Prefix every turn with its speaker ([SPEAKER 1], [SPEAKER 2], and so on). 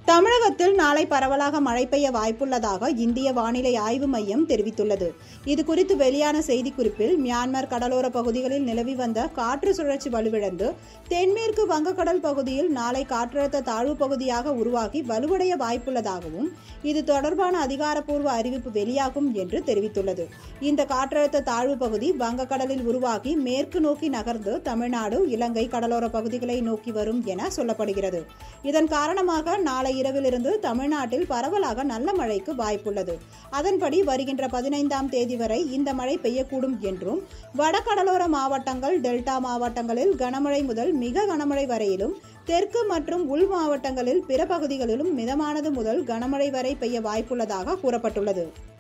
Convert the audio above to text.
[SPEAKER 1] தமிழகத்தில் நாளை பரவலாக மழை பெய்ய வாய்ப்புள்ளதாக இந்திய வானிலை ஆய்வு மையம் தெரிவித்துள்ளது இது குறித்து வெளியான செய்திக்குறிப்பில் மியான்மர் கடலோர பகுதிகளில் நிலவி வந்த காற்று சுழற்சி வலுவிழந்து தென்மேற்கு வங்கக்கடல் பகுதியில் நாளை காற்றழுத்த தாழ்வு பகுதியாக உருவாகி வலுவடைய வாய்ப்புள்ளதாகவும் இது தொடர்பான அதிகாரப்பூர்வ அறிவிப்பு வெளியாகும் என்று தெரிவித்துள்ளது இந்த காற்றழுத்த தாழ்வு பகுதி வங்கக்கடலில் உருவாகி மேற்கு நோக்கி நகர்ந்து தமிழ்நாடு இலங்கை கடலோர பகுதிகளை நோக்கி வரும் என சொல்லப்படுகிறது இதன் காரணமாக நாளை இரவிலிருந்து தமிழ்நாட்டில் பரவலாக நல்ல மழைக்கு வாய்ப்புள்ளது அதன்படி வருகின்ற பதினைந்தாம் தேதி வரை இந்த மழை பெய்யக்கூடும் என்றும் வடகடலோர மாவட்டங்கள் டெல்டா மாவட்டங்களில் கனமழை முதல் மிக கனமழை வரையிலும் தெற்கு மற்றும் உள் மாவட்டங்களில் பிற பகுதிகளிலும் மிதமானது முதல் கனமழை வரை பெய்ய வாய்ப்புள்ளதாக கூறப்பட்டுள்ளது